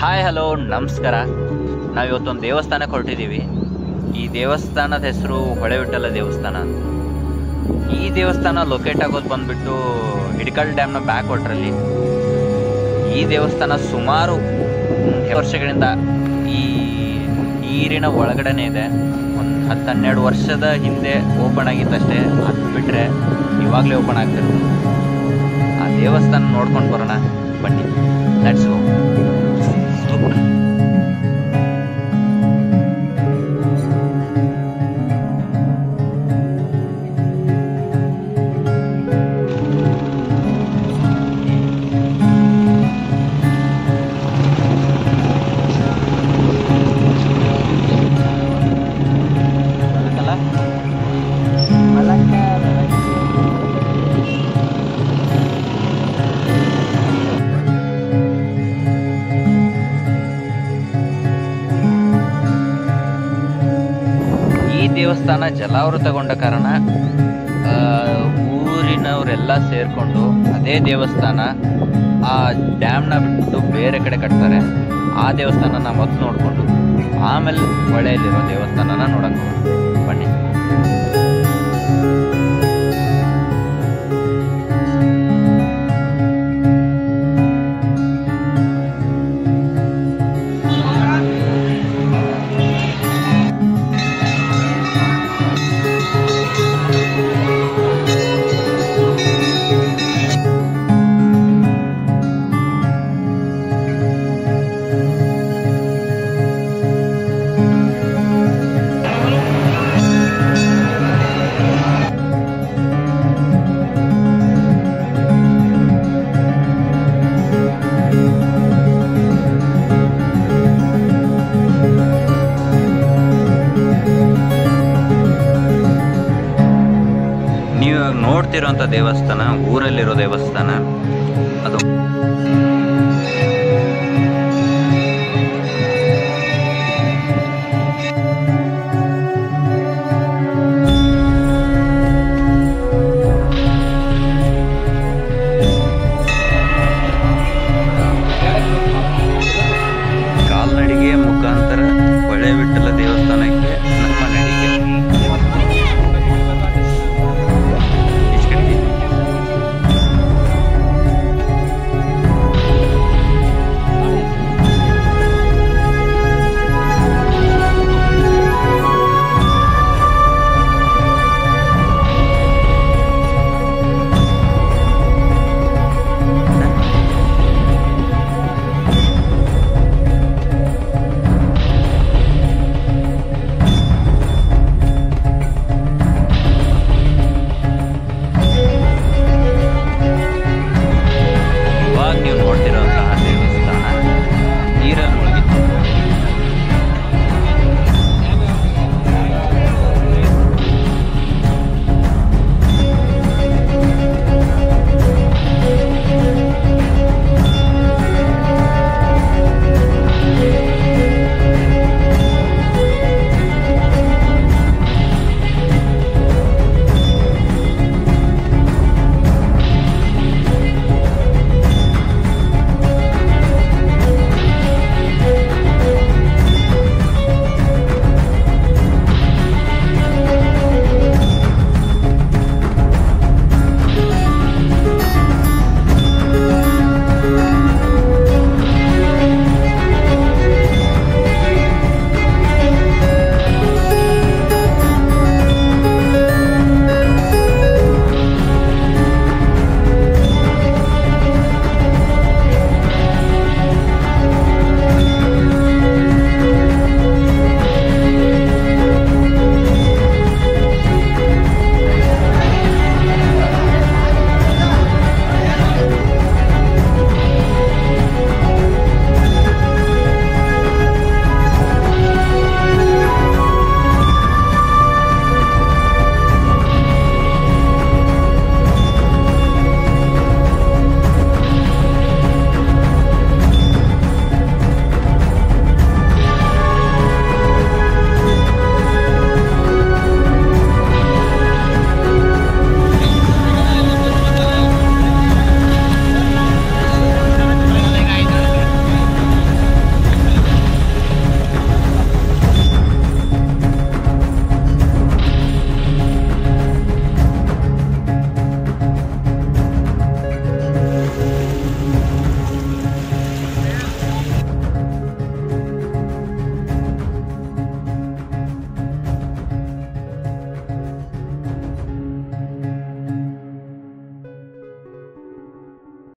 Hi hello ನಮಸ್ಕಾರ ನಾವು ಇವತ್ತೊಂದು ದೇವಸ್ಥಾನಕ್ಕೆ ಹೊರಟಿದ್ದೀವಿ ಈ ದೇವಸ್ಥಾನದ ಹೆಸರು ಹೊಳೆವಿಠಲ ದೇವಸ್ಥಾನ ಅಂತ ಈ ದೇವಸ್ಥಾನ ಲೊಕೇಟ್ ಆಗೋದು ಬಂದ್ಬಿಟ್ಟು ಹಿಡ್ಕಲ್ ಡ್ಯಾಮ್ನ ಬ್ಯಾಕ್ ವಾಟ್ರಲ್ಲಿ ಈ ದೇವಸ್ಥಾನ ಸುಮಾರು ಹ್ಮ್, ವರ್ಷಗಳಿಂದ ಈ ನೀರಿನ ಒಳಗಡೆನೇ ಇದೆ ಒಂದು ಹತ್ತು ಹನ್ನೆರಡು ವರ್ಷದ ಹಿಂದೆ ಓಪನ್ ಆಗಿತ್ತಷ್ಟೇ ಅದು ಬಿಟ್ಟರೆ ಇವಾಗಲೇ ಓಪನ್ ಆಗ್ತಿರೋದು ಆ ದೇವಸ್ಥಾನ ನೋಡ್ಕೊಂಡು ಬರೋಣ ಬನ್ನಿ ಲೆಟ್ಸ್ ಗೋ ಈ ದೇವಸ್ಥಾನ ಜಲಾವೃತಗೊಂಡ ಕಾರಣ ಆ, ಊರಿನವರೆಲ್ಲ ಸೇರ್ಕೊಂಡು ಅದೇ ದೇವಸ್ಥಾನ ಆ ಡ್ಯಾಮ್ನ ಬಿಟ್ಟು ಬೇರೆ ಕಡೆ ಕಟ್ತಾರೆ ಆ ದೇವಸ್ಥಾನನ ಮೊದಲು ನೋಡಿಕೊಂಡು ಆಮೇಲೆ ಹೊಳೆಯಲ್ಲಿರೋ ದೇವಸ್ಥಾನನ ನೋಡಕ್ಕೆ ಹೋಗೋಣ. ಬನ್ನಿ ನೀವು ಇವಾಗ ನೋಡ್ತಿರೋಂಥ ದೇವಸ್ಥಾನ ಊರಲ್ಲಿರೋ ದೇವಸ್ಥಾನ ಅದು